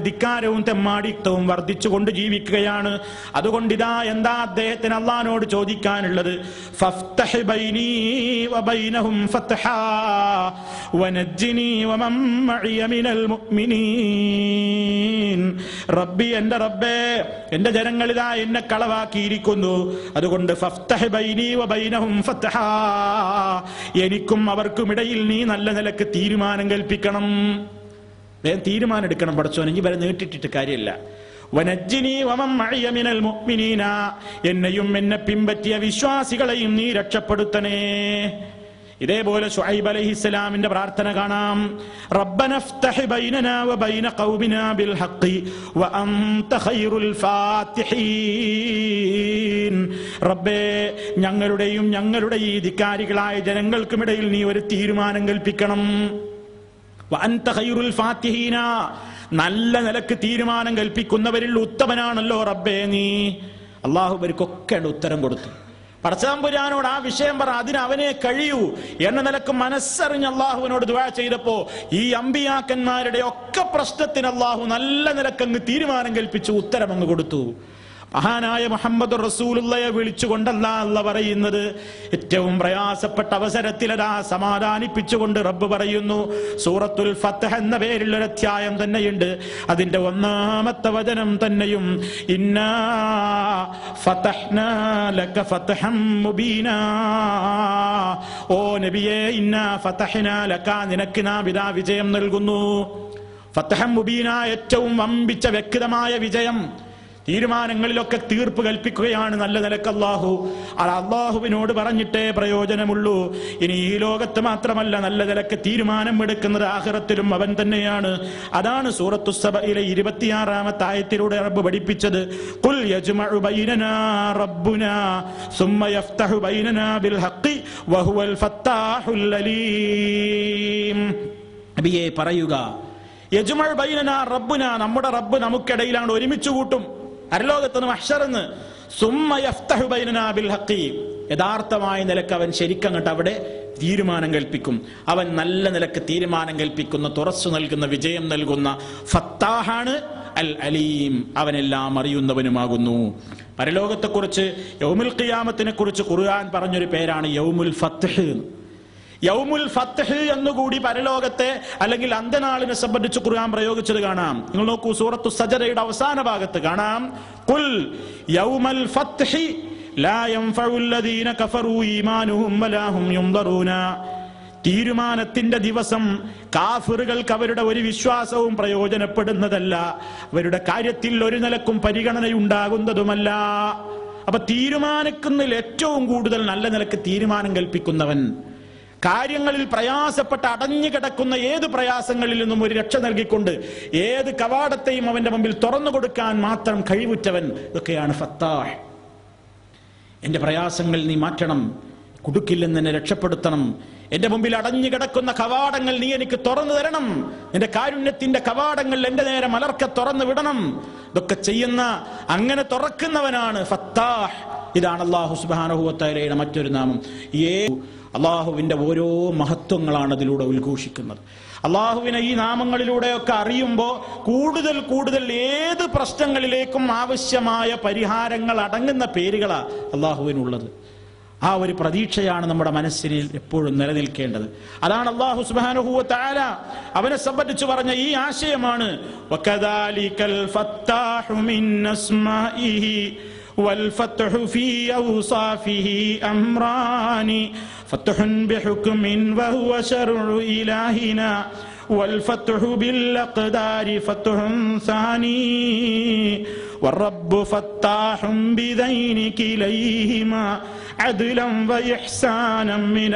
ധിക്കാരവും തെമ്മാടിത്തവും വർദ്ധിച്ചുകൊണ്ട് ജീവിക്കുകയാണ് അതുകൊണ്ട് ഇതാ എന്താ അദ്ദേഹത്തിന് അള്ളഹാനോട് ചോദിക്കാനുള്ളത് ഫഫ്തഹ് ബൈനീ വബൈനഹും ഫത്ഹാ വനജ്ജിനീ വമൻ മഇയ മിനൽ മുഅ്മിനീൻ റബ്ബി എന്റെ റബ്ബേ എന്റെ ജനങ്ങളിതാ എന്നെ കളവാക്കിയിരിക്കുന്നു അതുകൊണ്ട് ഫഫ്തഹ് ബൈനീ വബൈനഹും ഫത്ഹാ എനിക്കും അവർക്കും ഇടയിൽ നീ നല്ല നിലക്ക് തീരുമാനം കൽപ്പിക്കണം വേഗം തീരുമാനം എടുക്കണം പഠിച്ചോനെങ്കിൽ വരെ നീട്ടിട്ടിട്ട് കാര്യമില്ല വനജ്ജിനി വമം മഅയ മിനൽ മുഅ്മിനീന എന്നെയും എന്നെ പിൻപറ്റിയ വിശ്വാസികളെയും നീ രക്ഷപ്പെടുത്തണേ ഇതേപോലെ ഷുഐബ് അലൈഹിസ്സലാമിന്റെ പ്രാർത്ഥന കാണാം റബ്ബനഫ്തഹ് ബൈനനാ വബൈന ഖൗമിനാ ബിൽ ഹഖ് വഅൻത ഖൈറുൽ ഫാത്തിഹീൻ റബ്ബേ ഞങ്ങളുടെയും ഞങ്ങളുടെ ഈ ധിക്കാരികളായ ജനങ്ങൾക്കുമിടയിൽ നീ ഒരു തീരുമാനം കൽപ്പിക്കണം വഅൻത ഖൈറുൽ ഫാത്തിഹീന നല്ല നിലക്ക് തീരുമാനം കൽപ്പിക്കുന്നവരിൽ ഉത്തമനാണല്ലോ റബ്ബേ നീ അള്ളാഹു ഇവർക്കൊക്കെ ഉത്തരം കൊടുത്തു പടച്ചാമ്പുരാനോട് ആ വിഷയം പറ അതിന് അവനെ കഴിയൂ എന്ന നിലക്ക് മനസ്സറിഞ്ഞ് അള്ളാഹുവിനോട് ദുആ ചെയ്തപ്പോ ഈ അമ്പിയാക്കന്മാരുടെ ഒക്കെ പ്രശ്നത്തിന് അള്ളാഹു നല്ല നിലക്കങ്ങ് തീരുമാനം കൽപ്പിച്ചു ഉത്തരം അങ്ങ് കൊടുത്തു മഹാനായ മുഹമ്മദ് റസൂലുള്ളയെ വിളിച്ചുകൊണ്ടല്ല അല്ല പറയുന്നത് ഏറ്റവും പ്രയാസപ്പെട്ട അവസരത്തിൽ അതാ സമാധാനിപ്പിച്ചുകൊണ്ട് റബ്ബ് പറയുന്നു സൂറത്തുൽ ഫത്തഹ് എന്ന പേരിൽ ഒരു അധ്യായം തന്നെയുണ്ട് അതിന്റെ ഒന്നാമത്തെ വചനം തന്നെയും ഇന്നാ ഫതഹ്നാ ലക ഫതഹം മുബീനാ ഓ നബിയേ ഇന്നാ ഫതഹ്നാ ലക നിനക്ക് നാം ഇതാ വിജയം നൽകുന്നു ഫത്തഹം മുബീന ഏറ്റവും വമ്പിച്ച വ്യക്തമായ വിജയം തീരുമാനങ്ങളിലൊക്കെ തീർപ്പ് കൽപ്പിക്കുകയാണ് നല്ല നിലക്ക് അള്ളാഹു അത് അള്ളാഹുവിനോട് പറഞ്ഞിട്ടേ പ്രയോജനമുള്ളൂ ഇനി ഈ ലോകത്ത് മാത്രമല്ല നല്ല നിലക്ക് തീരുമാനം എടുക്കുന്നത് ആഹ്റത്തിലും അവൻ തന്നെയാണ് അതാണ് സൂറത്തു സബയിലെ ഇരുപത്തിയാറാമത്തെ ആയത്തിലൂടെ റബ്ബ് പഠിപ്പിച്ചത് ഖുൽ യജ്മഉ ബൈനനാ റബ്ബുനാ സുമ്മ യഫ്തഹു ബൈനനാ ബിൽ ഹഖ് വഹുവൽ ഫത്താഹുൽ അലീം നബിയെ പറയുക യജുമൾ ബൈനന റബ്ബുന നമ്മുടെ റബ്ബ് നമുക്കിടയിലാണ് ഒരുമിച്ച് കൂട്ടും അരലോകത്തുനിന്ന് മഹ്ഷറന്ന് സുമ്മ യഫ്തഹു ബൈനന ബിൽ ഹഖി യഥാർത്ഥമായ നിലക്ക് അവൻ ശരിക്കങ്ങട്ട് അവിടെ തീരുമാനം കൽപ്പിക്കും അവൻ നല്ല നിലക്ക് തീരുമാനം കൽപ്പിക്കുന്ന തുറച്ചു നൽകുന്ന വിജയം നൽകുന്ന ഫത്താഹാണ് അൽ അലീം അവനെല്ലാം അറിയുന്നവനുമാകുന്നു പരലോകത്തെക്കുറിച്ച് യൗമുൽ ഖിയാമത്തിനെ കുറിച്ച് ഖുർആൻ പറഞ്ഞൊരു പേരാണ് യൗമുൽ ഫത്ത്ഹ് യൗമുൽ ഫത്ത്ഹ് എന്നുകൂടി പരലോകത്തെ അല്ലെങ്കിൽ അന്ത്യനാളിനെ സംബന്ധിച്ച് ഖുർആൻ പ്രയോഗിച്ചത് കാണാം നിങ്ങൾ നോക്കൂ സൂറത്തു സജറയുടെ അവസാന ഭാഗത്ത് കാണാം കുൽ യൗമൽ ഫത്ത്ഹി ലാ യൻഫഉ الذين കഫറൂ ഈമാനുഹും വലാ ഹും യുൻദറൂന തീരുമാനത്തിന്റെ ദിവസം കാഫിറുകൾക്ക് അവരുടെ ഒരു വിശ്വാസവും പ്രയോജനപ്പെടുന്നതല്ല അവരുടെ കാര്യത്തിൽ ഒരു നിലക്കും പരിഗണനയുണ്ടാകുന്നതുമല്ല അപ്പൊ തീരുമാനിക്കുന്നതിൽ ഏറ്റവും കൂടുതൽ നല്ല നിലക്ക് തീരുമാനം കൽപ്പിക്കുന്നവൻ കാര്യങ്ങളിൽ പ്രയാസപ്പെട്ട് അടഞ്ഞു കിടക്കുന്ന ഏത് പ്രയാസങ്ങളിൽ നിന്നും ഒരു രക്ഷ നൽകിക്കൊണ്ട് ഏത് കവാടത്തെയും അവന്റെ മുമ്പിൽ തുറന്നു കൊടുക്കാൻ മാത്രം കഴിവുറ്റവൻ ഇതൊക്കെയാണ് ഫത്താഹ് എന്റെ പ്രയാസങ്ങൾ നീ മാറ്റണം കുടുക്കിൽ നിന്ന് എന്നെ രക്ഷപ്പെടുത്തണം എന്റെ മുമ്പിൽ അടഞ്ഞു കിടക്കുന്ന കവാടങ്ങൾ നീ എനിക്ക് തുറന്നു തരണം നിന്റെ കാരുണ്യത്തിന്റെ കവാടങ്ങൾ എന്റെ നേരെ മലർക്കെ തുറന്നു വിടണം ഇതൊക്കെ ചെയ്യുന്ന അങ്ങനെ തുറക്കുന്നവനാണ് ഫത്താഹ് ഇതാണ് അള്ളാഹു സുബാനഹുവത്തയുടെ മറ്റൊരു നാമം ഏ അള്ളാഹുവിന്റെ ഓരോ മഹത്വങ്ങളാണ് അതിലൂടെ ഉദ്ഘോഷിക്കുന്നത് അള്ളാഹുവിനെ ഈ നാമങ്ങളിലൂടെയൊക്കെ അറിയുമ്പോൾ കൂടുതൽ കൂടുതൽ ഏത് പ്രശ്നങ്ങളിലേക്കും ആവശ്യമായ പരിഹാരങ്ങൾ അടങ്ങുന്ന പേരുകളാ അള്ളാഹുവിനുള്ളത് ആ ഒരു പ്രതീക്ഷയാണ് നമ്മുടെ മനസ്സിൽ എപ്പോഴും നിലനിൽക്കേണ്ടത് അതാണ് അള്ളാഹു സുബാനുഹൂവ താല അവനെ സംബന്ധിച്ച് പറഞ്ഞ ഈ ആശയമാണ് വകദാലികൽ ഫത്താഹു മിൻ അസ്മാഇഹി والفتح في أوصافه أمران فتح بحكم وهو شرع إلهنا والفتح بالأقدار فتح ثاني والرب فتاح بذين كليهما عدلا وإحسانا من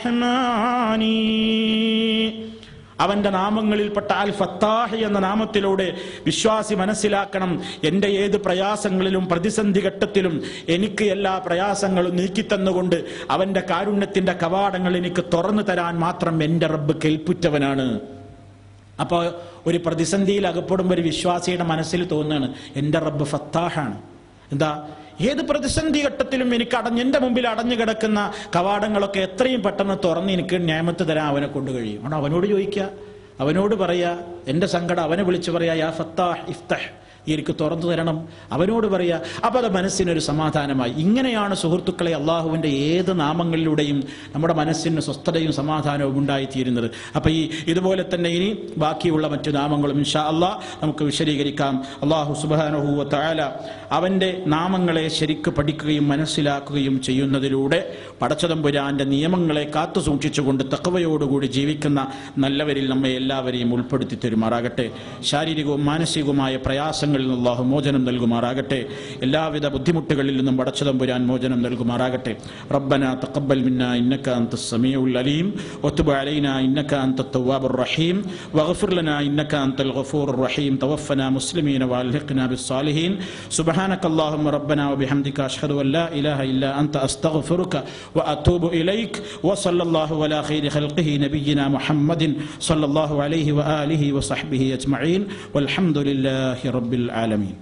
الرحمن അവന്റെ നാമങ്ങളിൽപ്പെട്ട അൽ ഫത്താഹ് എന്ന നാമത്തിലൂടെ വിശ്വാസി മനസ്സിലാക്കണം എൻ്റെ ഏത് പ്രയാസങ്ങളിലും പ്രതിസന്ധി ഘട്ടത്തിലും എനിക്ക് എല്ലാ പ്രയാസങ്ങളും നീക്കിത്തന്നുകൊണ്ട് അവന്റെ കാരുണ്യത്തിന്റെ കവാടങ്ങൾ എനിക്ക് തുറന്നു തരാൻ മാത്രം എൻ്റെ റബ്ബ് കേൾപ്പുറ്റവനാണ് അപ്പോൾ ഒരു പ്രതിസന്ധിയിൽ അകപ്പെടുമ്പോൾ ഒരു വിശ്വാസിയുടെ മനസ്സിൽ തോന്നുകയാണ് എൻ്റെ റബ്ബ് ഫത്താഹാണ് എന്താ ഏത് പ്രതിസന്ധി ഘട്ടത്തിലും എനിക്ക് അടഞ്ഞ് എൻ്റെ മുമ്പിൽ അടഞ്ഞു കിടക്കുന്ന കവാടങ്ങളൊക്കെ എത്രയും പെട്ടെന്ന് തുറന്ന് എനിക്ക് ന്യായമത്ത് തരാൻ അവനെ കൊണ്ട് കഴിയും അവിടെ അവനോട് ചോദിക്കുക അവനോട് പറയാ എൻ്റെ സങ്കടം അവനെ വിളിച്ചു പറയാ യാ ഫത്താഹ് ഇഫ്തഹ് എനിക്ക് തുറന്നു തരണം അവനോട് പറയാ അപ്പൊ അത് മനസ്സിനൊരു സമാധാനമായി ഇങ്ങനെയാണ് സുഹൃത്തുക്കളെ അള്ളാഹുവിൻ്റെ ഏത് നാമങ്ങളിലൂടെയും നമ്മുടെ മനസ്സിന് സ്വസ്ഥതയും സമാധാനവും ഉണ്ടായിത്തീരുന്നത് അപ്പൊ ഈ ഇതുപോലെ തന്നെ ഇനി ബാക്കിയുള്ള മറ്റു നാമങ്ങളും ഇൻഷാ അള്ളാഹ് നമുക്ക് വിശദീകരിക്കാം അള്ളാഹു സുബാനഹുവ താല അവൻ്റെ നാമങ്ങളെ ശരിക്ക് പഠിക്കുകയും മനസ്സിലാക്കുകയും ചെയ്യുന്നതിലൂടെ പടച്ചതമ്പുരാന്റെ നിയമങ്ങളെ കാത്തു സൂക്ഷിച്ചുകൊണ്ട് തക്കവയോടുകൂടി ജീവിക്കുന്ന നല്ലവരിൽ നമ്മെ എല്ലാവരെയും ഉൾപ്പെടുത്തി തരുമാറാകട്ടെ ശാരീരികവും മാനസികവുമായ പ്രയാസങ്ങളിൽ നിന്ന് അള്ളാഹു മോചനം നൽകുമാറാകട്ടെ എല്ലാവിധ ബുദ്ധിമുട്ടുകളിൽ നിന്നും പടച്ചതമ്പുരാൻ മോചനം നൽകുമാറാകട്ടെ റബ്ബന തഖബ്ബൽ മിന്ന ഇന്നക അൻത സമീഉൽ അലീം വതുബ് അലൈന ഇന്നക അൻത തവ്വാബുർ റഹീം വഗ്ഫിർ ലനാ ഇന്നക അൻതൽ ഗഫൂറുർ റഹീം തവഫന മുസ്ലിമീന വഅൽഹിഖ്നാ ബിസ്സാലിഹീൻ സുബ്ഹാനക اللهم ربنا وبحمدك أشهد أن لا إله إلا أنت أستغفرك وأتوب إليك وصلى الله على خير خلقه نبينا محمد صلى الله عليه وآله وصحبه أجمعين والحمد لله رب العالمين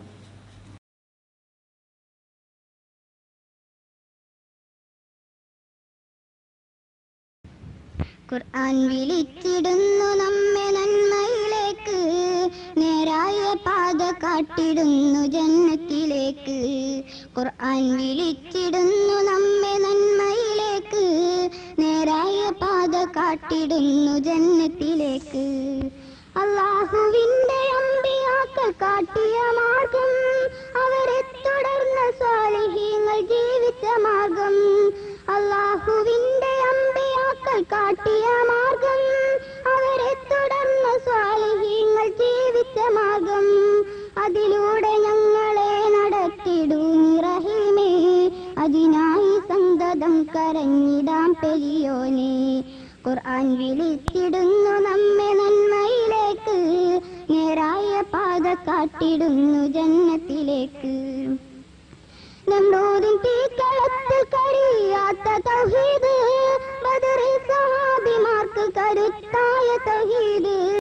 ഖുർആൻ വിളിച്ചിടുന്നു നമ്മെ നന്മയിലേക്ക് നേരായ പാത കാട്ടിടുന്നു ജന്നത്തിലേക്ക് ഖുർആൻ വിളിച്ചിടുന്നു നമ്മെ നന്മയിലേക്ക് നേരായ പാത കാട്ടിടുന്നു ജന്നത്തിലേക്ക് അള്ളാഹുവിന്റെ അമ്പിയാക്കൾ കാട്ടിയ മാർഗം അവരെ തുടർന്ന സ്വാലിഹീങ്ങൾ ജീവിച്ച മാർഗം അള്ളാഹുവിന്റെ അമ്പിയാക്കൾ കാട്ടിയ മാർഗം അവരെ തുടർന്ന സ്വാലിഹീങ്ങൾ ജീവിച്ച മാർഗം അതിലൂടെ ഞങ്ങളെ നടത്തിടൂ നിറഹിമേ അതിനായി സന്തതം കരഞ്ഞിടാം പെരിയോനെ ഖുർആൻ വിളിച്ചിടുന്നു നമ്മെ നന്മയിലേക്ക് നേരായ പാത കാട്ടിടുന്നു ജന്നത്തിലേക്ക് നമ്രൂദിൻ തീക്കളത്തിൽ കഴിയാത്ത തൗഹീദ് ബദറിൽ സഹാബിമാർക്ക് കരുത്തായ തൗഹീദ്